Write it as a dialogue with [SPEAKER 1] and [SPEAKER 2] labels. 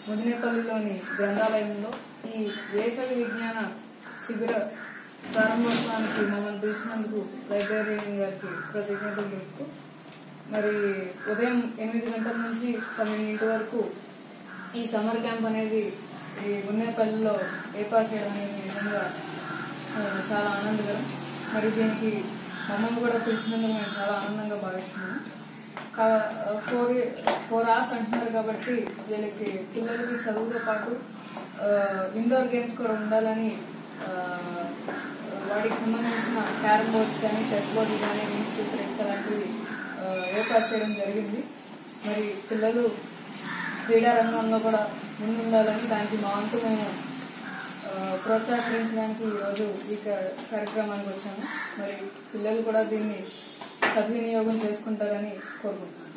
[SPEAKER 1] ముదినేపల్లిలోని గ్రంథాలయంలో ఈ వేసవి విజ్ఞాన శిబిర ప్రారంభోత్సవానికి మమ్మల్ని పిలిచినందుకు లైబ్రరీన్ గారికి కృతజ్ఞతలు తెలుపుతూ మరి ఉదయం ఎనిమిది గంటల నుంచి పన్నెండింటి వరకు ఈ సమ్మర్ క్యాంప్ అనేది ఈ ఉన్నేపల్లిలో ఏర్పాటు చేయడం అనేది నిజంగా ఆ, చాలా ఆనందకరం మరి దీనికి మమ్మల్ని కూడా పిలిచినందుకు మేము చాలా ఆనందంగా భావిస్తున్నాము ఫోర్ ఫోర్ అవర్స్ అంటున్నారు కాబట్టి వీళ్ళకి పిల్లలకి చదువుతో పాటు ఇండోర్ గేమ్స్ కూడా ఉండాలని ఆ, వాటికి సంబంధించిన క్యారమ్ బోర్డ్స్ కానీ చెస్ బోర్డులు కానీ రింగ్స్ థ్రెడ్స్ అలాంటివి ఆ, ఏర్పాటు చేయడం జరిగింది మరి పిల్లలు క్రీడా రంగంలో కూడా ముందుండాలని దానికి మా వంతు మేము ఆ, ప్రోత్సహించడానికి ఈరోజు ఈ క- కార్యక్రమానికి వచ్చాము మరి పిల్లలు కూడా దీన్ని సద్వినియోగం చేసుకుంటారని కోరుకుంటున్నాను